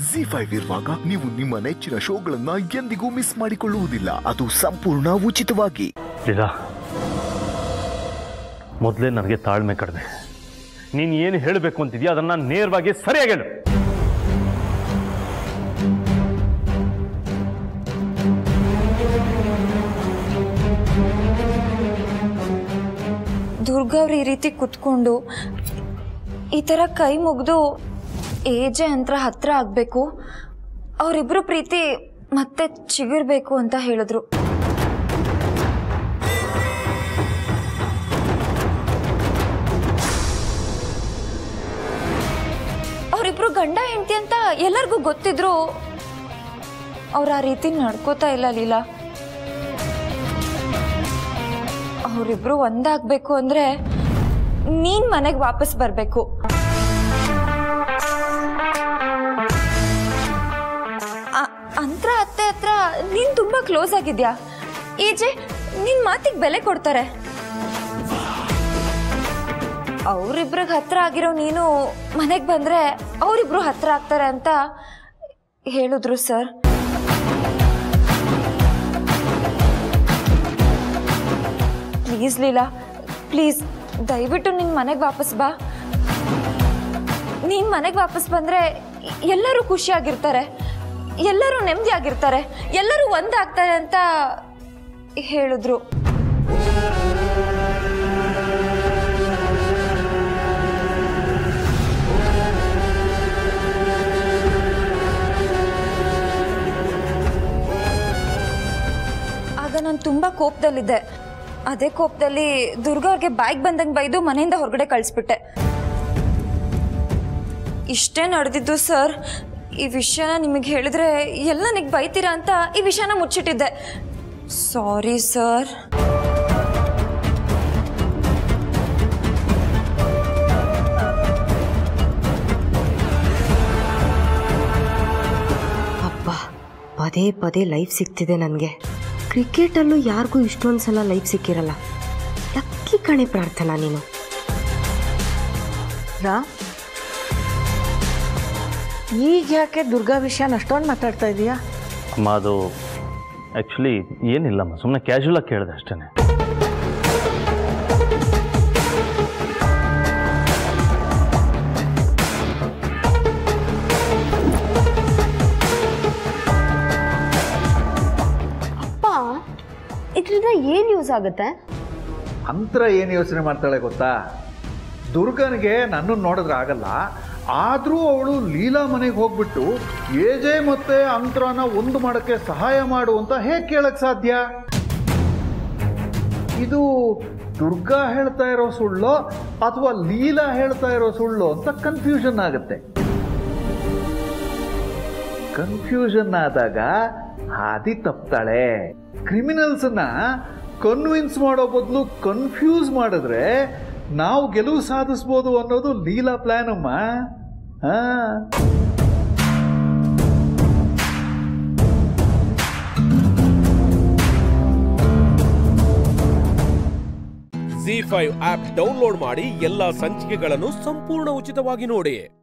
G five ಇರುವಾಗ ನೀವು ನಿಮ್ಮ ನೆಚ್ಚಿನ ಶೋಗಳನ್ನ ಎಂದಿಗೂ ಮಿಸ್ ಮಾಡಿಕೊಳ್ಳುವುದಿಲ್ಲ ಅದು ಸಂಪೂರ್ಣ ಉಚಿತವಾಗಿ ಲೀಲಾ ಮೊದಲೇ ನನಗೆ ತಾಳ್ಮೆ ಕಡಿಮೆ ನೀನು ಏನು ಹೇಳಬೇಕು ಅಂತಿದ್ಯಾ ಅದನ್ನು ನೇರವಾಗಿ ಸರಿಯಾಗಿ ಹೇಳು ದುರ್ಗವ್ರು ಈ ರೀತಿ ಕುತ್ಕೊಂಡು ಈ ಥರ ಕೈ ಮುಗಿದು ಏಜೆ ಅಂತ ಹತ್ರ ಆಗಬೇಕು ಅವರಿಬ್ಬರು ಪ್ರೀತಿ ಮತ್ತೆ ಚಿಗುರ್ಬೇಕು ಅಂತ ಹೇಳಿದ್ರು ಅವರಿಬ್ರು ಗಂಡ ಹೆಂಡತಿ ಅಂತ ಎಲ್ಲರಿಗೂ ಗೊತ್ತಿದ್ರು ಅವ್ರು ಆ ರೀತಿ ನಡ್ಕೋತಾ ಇಲ್ಲ ಲೀಲಾ ಅವರಿಬ್ರು ಒಂದಾಗಬೇಕು ಅಂದ್ರೆ ನೀನ್ ಮನೆಗೆ ವಾಪಸ್ ಬರಬೇಕು ಅಂತ್ರ ಅತ್ತೆ ಹತ್ರ ನೀನ್ ತುಂಬಾ ಕ್ಲೋಸ್ ಆಗಿದ್ಯಾ ಈಜೆ ನಿನ್ ಮಾತಿಗೆ ಬೆಲೆ ಕೊಡ್ತಾರೆ ಅವರಿಬ್ರಿಗೆ ಹತ್ರ ಆಗಿರೋ ನೀನು ಮನೆಗೆ ಬಂದ್ರೆ ಅವರಿಬ್ರು ಹತ್ರ ಆಗ್ತಾರೆ ಅಂತ ಹೇಳಿದ್ರು ಸರ್ ಪ್ಲೀಸ್ ಲೀಲಾ ಪ್ಲೀಸ್ ದಯವಿಟ್ಟು ನಿನ್ನ ಮನೆಗೆ ವಾಪಸ್ ಬಾ ನೀನ್ ಮನೆಗೆ ವಾಪಸ್ ಬಂದ್ರೆ ಎಲ್ಲರೂ ಖುಷಿಯಾಗಿರ್ತಾರೆ ಎಲ್ಲರೂ ನೆಮ್ಮದಿಯಾಗಿರ್ತಾರೆ ಎಲ್ಲರೂ ಒಂದಾಗ್ತಾರೆ ಅಂತ ಹೇಳಿದ್ರು ಆಗ ನಾನು ತುಂಬಾ ಕೋಪದಲ್ಲಿದ್ದೆ ಅದೇ ಕೋಪದಲ್ಲಿ ದುರ್ಗಾ ಅವ್ರಿಗೆ ಬಾಯ್ಗೆ ಬಂದಂಗೆ ಬೈದು ಮನೆಯಿಂದ ಹೊರಗಡೆ ಕಳಿಸ್ಬಿಟ್ಟೆ ಇಷ್ಟೇ ನಡೆದಿದ್ದು ಸರ್ ಈ ವಿಷಯನ ನಿಮಗೆ ಹೇಳಿದ್ರೆ ಎಲ್ಲ ನನಗೆ ಬೈತೀರಾ ಅಂತ ಈ ವಿಷಯನ ಮುಚ್ಚಿಟ್ಟಿದ್ದೆ ಸಾರಿ ಸರ್ ಅಪ್ಪ ಪದೇ ಪದೇ ಲೈಫ್ ಸಿಗ್ತಿದೆ ನನಗೆ ಕ್ರಿಕೆಟಲ್ಲೂ ಯಾರಿಗೂ ಇಷ್ಟೊಂದು ಸಲ ಲೈಫ್ ಸಿಕ್ಕಿರಲ್ಲ ಲಕ್ಕಿ ಕಣೆ ಪ್ರಾರ್ಥನಾ ನೀನು ರಾ ಈಗ ಯಾಕೆ ದುರ್ಗಾ ವಿಷಯನ ಅಷ್ಟೊಂದು ಮಾತಾಡ್ತಾ ಇದೀಯಾ ಅಮ್ಮ ಅದು ಆ್ಯಕ್ಚುಲಿ ಏನಿಲ್ಲಮ್ಮ ಸುಮ್ಮನೆ ಕ್ಯಾಶುವಲಾಗಿ ಕೇಳಿದೆ ಅಷ್ಟೇ ಅಪ್ಪ ಇದರಿಂದ ಏನು ಯೂಸ್ ಆಗುತ್ತೆ ಅಂತರ ಏನು ಯೋಚನೆ ಮಾಡ್ತಾಳೆ ಗೊತ್ತಾ ದುರ್ಗನಿಗೆ ನನ್ನನ್ನು ನೋಡಿದ್ರೆ ಆಗಲ್ಲ ಆದರೂ ಅವಳು ಲೀಲಾ ಮನೆಗೆ ಹೋಗ್ಬಿಟ್ಟು ಏಜೆ ಮತ್ತೆ ಅಂತರನ ಒಂದು ಮಾಡೋಕ್ಕೆ ಸಹಾಯ ಮಾಡು ಅಂತ ಹೇಗೆ ಕೇಳಕ್ ಸಾಧ್ಯ ಇದು ದುರ್ಗಾ ಹೇಳ್ತಾ ಇರೋ ಸುಳ್ಳು ಅಥವಾ ಲೀಲಾ ಹೇಳ್ತಾ ಇರೋ ಸುಳ್ಳು ಅಂತ ಕನ್ಫ್ಯೂಷನ್ ಆಗುತ್ತೆ ಕನ್ಫ್ಯೂಷನ್ ಆದಾಗ ಹಾದಿ ತಪ್ತಾಳೆ ಕ್ರಿಮಿನಲ್ಸ್ನ ಕನ್ವಿನ್ಸ್ ಮಾಡೋ ಬದಲು ಕನ್ಫ್ಯೂಸ್ ಮಾಡಿದ್ರೆ ನಾವು ಗೆಲುವು ಸಾಧಿಸ್ಬೋದು ಅನ್ನೋದು ಲೀಲಾ ಪ್ಲಾನ್ ಅಮ್ಮ ಹಾ ಜಿ ಫೈವ್ ಆಪ್ ಡೌನ್ಲೋಡ್ ಮಾಡಿ ಎಲ್ಲಾ ಸಂಚಿಕೆಗಳನ್ನು ಸಂಪೂರ್ಣ ಉಚಿತವಾಗಿ ನೋಡಿ